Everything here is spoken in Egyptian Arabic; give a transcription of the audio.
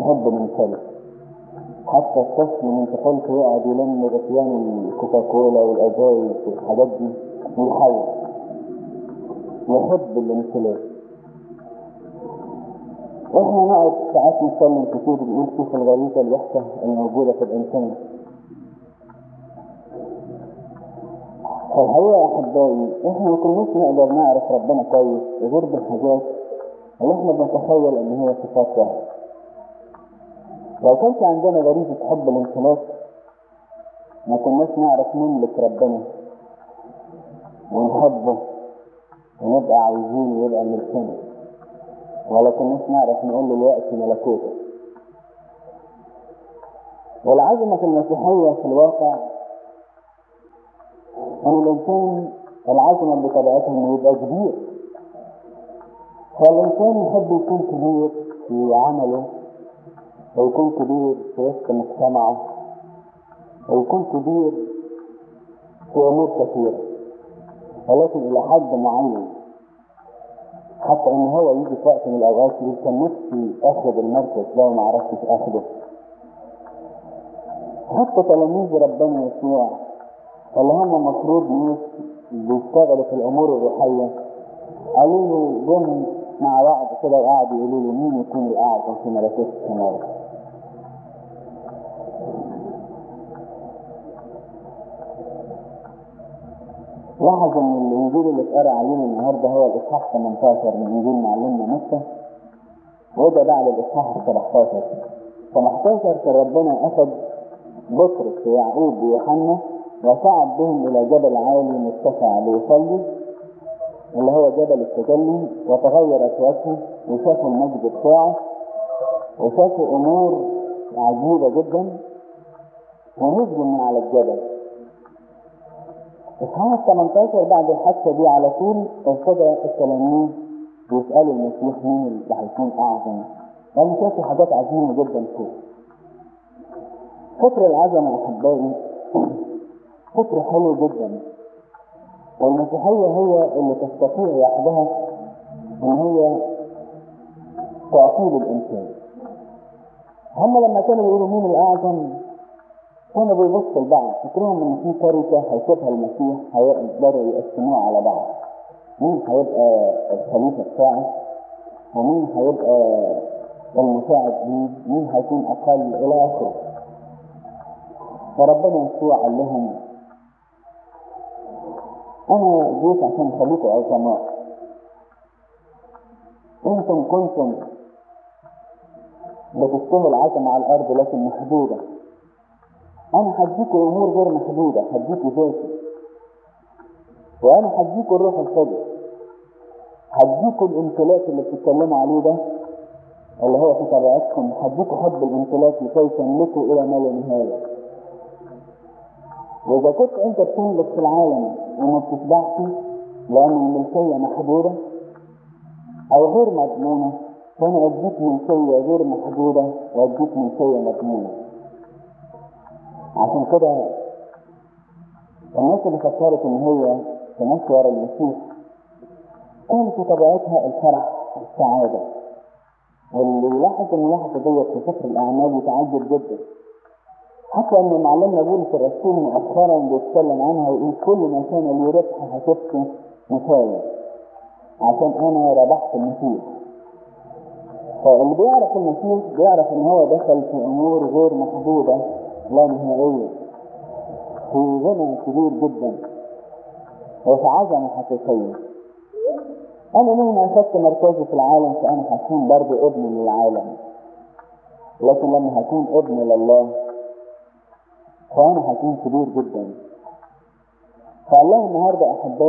يحب نمثله حتى الطفل من طفولته يقعد يلم غطيان الكوكاكولا والازايز والحاجات دي ويحاول يحب الانسلاك واحنا نقعد ساعات نتكلم كتير نقول شوف الغريزه الوحشه الموجوده في الانسان فالحقيقه يا احبائي احنا ما كناش نقدر نعرف ربنا كويس غير بالحاجات اللي احنا بنتخيل ان هي صفات واحده لو كانش عندنا غريزه حب الانسلاك ما كناش نعرف نملك ربنا ونحبه ونبقى عاوزين يبقى ملكنا ولا كناش نعرف نقول له الوقت ملكوته والعظمة المسيحية في الواقع أن الإنسان العظمة بطبيعتها إنه يبقى كبير فالإنسان يحب يكون كبير في عمله ويكون كبير في وسط مجتمعه ويكون كبير في أمور كثيرة ولكن إلى حد معين حتى ان هو يجي في وقت من الاوقات يقول كان نفسي اخد المركز ده وما عرفتش اخده حتى تلاميذ ربنا يسوع اللي هم مفروض ناس بيشتغلوا في الامور الروحيه قالوا له جم مع بعض كده وقعدوا يقولوا له مين يكون الاعظم في ملكوت السماوات لاحظ ان الانجيل اللي اتقرا علينا النهارده هو الاصحاح 18 من انجيل معلمنا متى وده بعد الاصحاح 17 15 كان ربنا اخذ بطرس ويعقوب ويوحنا وصعد بهم الى جبل عالي مرتفع ليصلي اللي هو جبل التجلي وتغيرت وجهه وشافوا المجد بتاعه وشافوا امور عجيبه جدا ونزلوا من على الجبل إصحاح 18 بعد الحادثة دي على طول ابتدى التلاميذ يسألوا المسيح مين اللي هيكون أعظم لأن شافوا حاجات عظيمة جدا فوق فكر العظمة أحبائي فكر حلو جدا والمسيحية هي اللي تستطيع وحدها إن هي تعطيل الإنسان هم لما كانوا يقولوا مين الأعظم كانوا بيبصوا لبعض فكرهم ان في تركه هيشوفها المسيح هيقدروا يقسموها على بعض مين هيبقى الخليفه بتاعه ومين هيبقى المساعد ليه مين هيكون اقل الى اخره فربنا يسوع قال لهم انا جيت عشان اخليكم عظماء انتم كنتم بتشتهوا العظمه على الارض لكن محدوده انا هديكوا امور غير محدوده هديكوا ذاتي وانا هديكوا الروح القدس هديكوا الامتلاك اللي بتتكلموا عليه ده اللي هو في طبيعتكم هديكوا حب الامتلاك لكي تملكوا الى ما لا نهايه واذا كنت انت بتملك في العالم وما بتشبعش لان الملكيه محدوده او غير مضمونه فانا اديك ملكيه غير محدوده واديك ملكيه مضمونه عشان كده الناس اللي فكرت ان هي تمشي ورا المسيح كان في طبيعتها الفرح والسعادة واللي يلاحظ الملاحظة ديت في سفر الأعمال يتعجب جدا حتى أن معلمنا بولس الرسول مؤخرا بيتكلم عنها ويقول كل ما كان لي ربح هتبقى مثالا عشان أنا ربحت المسيح فاللي بيعرف المسيح بيعرف ان هو دخل في امور غير محدودة لا نهائية في غنى كبير جدا وفي عظمة حقيقية انا مهما اخذت مركزي في العالم فانا هكون برضه ابن للعالم لكن لما هكون ابن لله فانا هكون كبير جدا فالله النهارده احبائي